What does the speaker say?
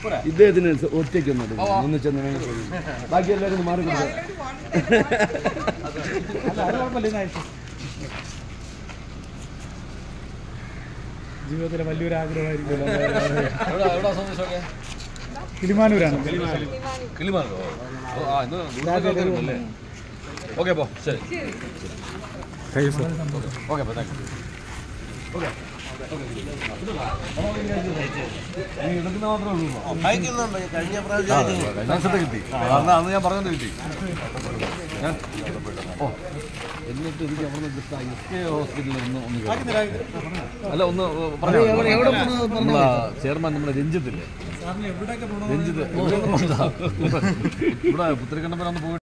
ഇദ്ദേഹത്തിന് ഒറ്റയ്ക്ക് ഒന്നും ഒന്ന് ചെന്ന് വേണം ചോദിക്കും. ബാക്കി എല്ലാവരും ഒന്ന് മാറി കൊടുക്കാം ജീവിതത്തിലെ വലിയൊരു ആഗ്രഹമായിരിക്കും എവിടെ എവിടെ സന്തോഷമൊക്കെ കിളിമാനൂരാണ് കിളിമാനോ ആ ഇന്ന് ദൂരത്തൊക്കെ വരുന്നല്ലേ ഓക്കെ അപ്പോൾ ശരി ഓക്കെ അപ്പോൾ താങ്ക് യു ഓക്കെ നീ എടുക്കുന്ന മാത്രമേ ഉള്ളൂ കഴിഞ്ഞ പ്രാവശ്യം കഴിഞ്ഞ വർഷത്തെ കിട്ടി അന്ന് അന്ന് ഞാൻ പറഞ്ഞത് കിട്ടി ഞാൻ ഓ എന്നിട്ട് എനിക്ക് അവിടെ നിന്ന് കിട്ടാ എസ് കെ ഹോസ്പിറ്റലിൽ ഒന്ന് ഒന്ന് കേട്ടോ. അല്ല ഒന്ന് പറഞ്ഞു നമ്മളെ ചെയർമാൻ നമ്മുടെ രഞ്ജിത്തില്ലേ രഞ്ജിത്ത് ഇവിടെ പുത്തരിക്കണ്ടപ്പന ഒന്ന് പോയിട്ട്